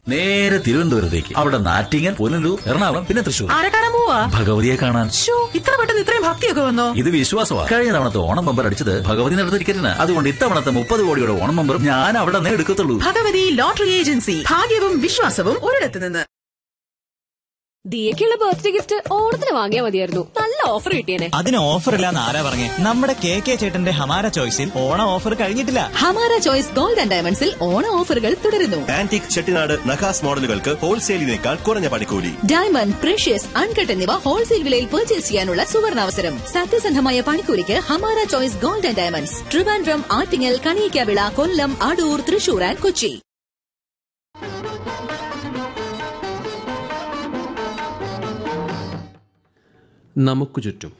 നേരെ തിരുവനന്തപുരത്തേക്ക് അവിടെ നാറ്റിങ്ങൽ പുനലൂർ എറണാകുളം പിന്നെ തൃശ്ശൂർ ആരെ കാണാൻ പോവാ ഭഗവതിയെ കാണാൻ ശ്ശോ, ഇത്ര പെട്ടെന്ന് ഇത്രയും ഭക്തിയൊക്കെ വന്നോ ഇത് വിശ്വാസമാണ് കഴിഞ്ഞ തവണത്തെ ഓണം ബമ്പർ അടിച്ചത് ഭഗവതി നടത്ത ടിക്കറ്റിന് അതുകൊണ്ട് ഇത്തവണത്തെ മുപ്പത് കോടിയുടെ ഓണം ബമ്പറും ഞാൻ അവിടെ നിന്ന് എടുക്കത്തുള്ളൂ ഭഗവതി ലോട്ടറി ഏജൻസി ഭാഗ്യവും വിശ്വാസവും ഒരിടത്ത് നിന്ന് ദിയക്കുള്ള ബർത്ത്ഡേ ഗിഫ്റ്റ് ഓണത്തിന് വാങ്ങിയാൽ മതിയായിരുന്നു നല്ല ഓഫർ കിട്ടിയേനെ അതിന് ഓഫർ ഇല്ലാന്ന് ആരാ പറഞ്ഞേ നമ്മുടെ കെ കെ ചേട്ടന്റെ ഹമാര ചോയ്സിൽ ഓണ ഓഫർ കഴിഞ്ഞിട്ടില്ല ഹമാര ചോയ്സ് ഗോൾഡ് ആൻഡ് ഡയമണ്ട്സിൽ ഓണ ഓഫറുകൾ തുടരുന്നു ആന്റിക് ചെട്ടിനാട് നഖാസ് മോഡലുകൾക്ക് ഹോൾസെയിലിനേക്കാൾ കുറഞ്ഞ പണിക്കൂലി ഡയമണ്ട് പ്രഷ്യസ് അൺകട്ട് എന്നിവ ഹോൾസെയിൽ വിലയിൽ പർച്ചേസ് ചെയ്യാനുള്ള സുവർണാവസരം സത്യസന്ധമായ പണിക്കൂലിക്ക് Hamara choice gold and diamonds Trivandrum Attingal Kaliyikkavila Kollam Adoor Thrissur and Kochi നമുക്ക് ചുറ്റും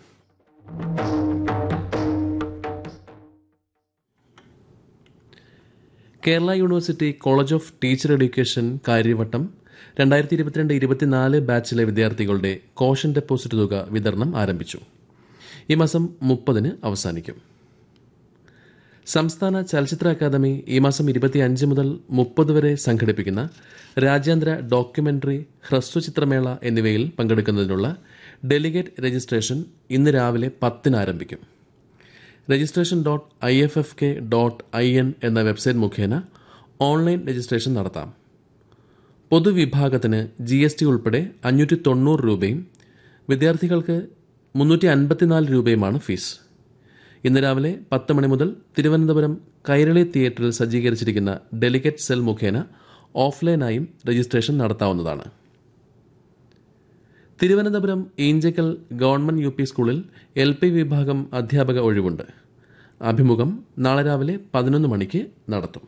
Kerala university college of teacher education Kariavattom രണ്ടായിരത്തി ഇരുപത്തിരണ്ട് ഇരുപത്തിനാല് ബാച്ചിലെ വിദ്യാർത്ഥികളുടെ കോഷൻ ഡെപ്പോസിറ്റ് തുക വിതരണം ആരംഭിച്ചു ഈ മാസം മുപ്പതിന് അവസാനിക്കും സംസ്ഥാന ചലച്ചിത്ര അക്കാദമി ഈ മാസം ഇരുപത്തിയഞ്ച് മുതൽ മുപ്പത് വരെ സംഘടിപ്പിക്കുന്ന രാജ്യാന്തര ഡോക്യുമെന്ററി ഹ്രസ്വചിത്രമേള എന്നിവയിൽ പങ്കെടുക്കുന്നതിനുള്ള ഡെലിഗേറ്റ് രജിസ്ട്രേഷൻ ഇന്ന് രാവിലെ പത്തിന് ആരംഭിക്കും registration dot I F F K dot I N എന്ന വെബ്സൈറ്റ് മുഖേന ഓൺലൈൻ രജിസ്ട്രേഷൻ നടത്താം പൊതുവിഭാഗത്തിന് ജി എസ് ടി ഉൾപ്പെടെ അഞ്ഞൂറ്റി തൊണ്ണൂറ് രൂപയും വിദ്യാർത്ഥികൾക്ക് മുന്നൂറ്റി അൻപത്തിനാല് രൂപയുമാണ് ഫീസ് ഇന്ന് രാവിലെ പത്ത് മണി മുതൽ തിരുവനന്തപുരം കൈരളി തിയേറ്ററിൽ സജ്ജീകരിച്ചിരിക്കുന്ന ഡെലിഗേറ്റ് സെൽ മുഖേന ഓഫ്ലൈനായും രജിസ്ട്രേഷൻ നടത്താവുന്നതാണ് Thiruvananthapuram Eenchakkal government U P സ്കൂളിൽ എൽ പി വിഭാഗം അധ്യാപക ഒഴിവുണ്ട് അഭിമുഖം നാളെ രാവിലെ പതിനൊന്ന് മണിക്ക് നടത്തും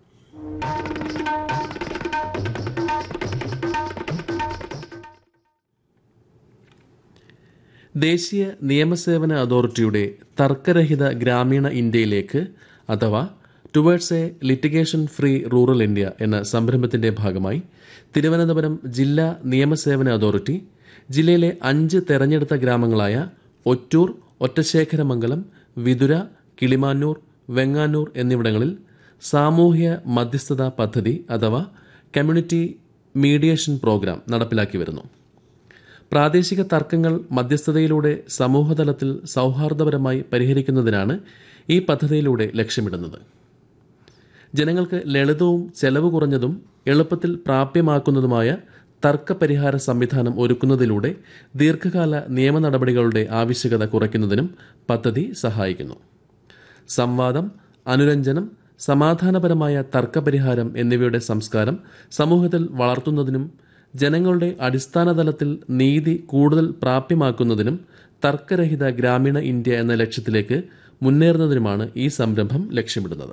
ദേശീയ നിയമസേവന അതോറിറ്റിയുടെ തർക്കരഹിത ഗ്രാമീണ ഇന്ത്യയിലേക്ക് അഥവാ towards a litigation free rural India എന്ന സംരംഭത്തിന്റെ ഭാഗമായി തിരുവനന്തപുരം ജില്ലാ നിയമസേവന അതോറിറ്റി ജില്ലയിലെ അഞ്ച് തെരഞ്ഞെടുത്ത ഗ്രാമങ്ങളായ ഒറ്റൂർ ഒറ്റശേഖരമംഗലം വിതുര കിളിമാനൂർ വെങ്ങാനൂർ എന്നിവിടങ്ങളിൽ സാമൂഹ്യ മധ്യസ്ഥത പദ്ധതി അഥവാ കമ്മ്യൂണിറ്റി മീഡിയേഷൻ പ്രോഗ്രാം നടപ്പിലാക്കി വരുന്നു പ്രാദേശിക തർക്കങ്ങൾ മധ്യസ്ഥതയിലൂടെ സമൂഹതലത്തിൽ സൗഹാർദ്ദപരമായി പരിഹരിക്കുന്നതിനാണ് ഈ പദ്ധതിയിലൂടെ ലക്ഷ്യമിടുന്നത് ജനങ്ങൾക്ക് ലളിതവും ചെലവ് കുറഞ്ഞതും എളുപ്പത്തിൽ പ്രാപ്യമാക്കുന്നതുമായ തർക്കപരിഹാര സംവിധാനം ഒരുക്കുന്നതിലൂടെ ദീർഘകാല നിയമ നടപടികളുടെ ആവശ്യകത കുറയ്ക്കുന്നതിനും പദ്ധതി സഹായിക്കുന്നു സംവാദം അനുരഞ്ജനം സമാധാനപരമായ തർക്കപരിഹാരം എന്നിവയുടെ സംസ്കാരം സമൂഹത്തിൽ വളർത്തുന്നതിനും ജനങ്ങളുടെ അടിസ്ഥാന തലത്തിൽ നീതി കൂടുതൽ പ്രാപ്യമാക്കുന്നതിനും തർക്കരഹിത ഗ്രാമീണ ഇന്ത്യ എന്ന ലക്ഷ്യത്തിലേക്ക് മുന്നേറുന്നതിനുമാണ് ഈ സംരംഭം ലക്ഷ്യമിടുന്നത്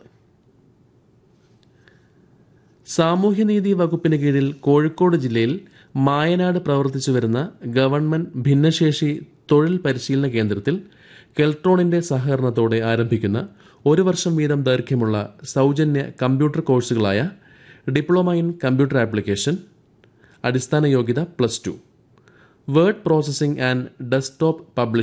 സാമൂഹ്യനീതി വകുപ്പിന് കീഴിൽ കോഴിക്കോട് ജില്ലയിൽ മായനാട് പ്രവർത്തിച്ചു വരുന്ന ഗവൺമെന്റ് ഭിന്നശേഷി തൊഴിൽ പരിശീലന കേന്ദ്രത്തിൽ കെൽട്രോണിന്റെ സഹകരണത്തോടെ ആരംഭിക്കുന്ന ഒരു വർഷം വീതം ദൈർഘ്യമുള്ള സൗജന്യ കമ്പ്യൂട്ടർ കോഴ്സുകളായ ഡിപ്ലോമ ഇൻ കമ്പ്യൂട്ടർ ആപ്ലിക്കേഷൻ അടിസ്ഥാന യോഗ്യത plus two word processing and desktop publish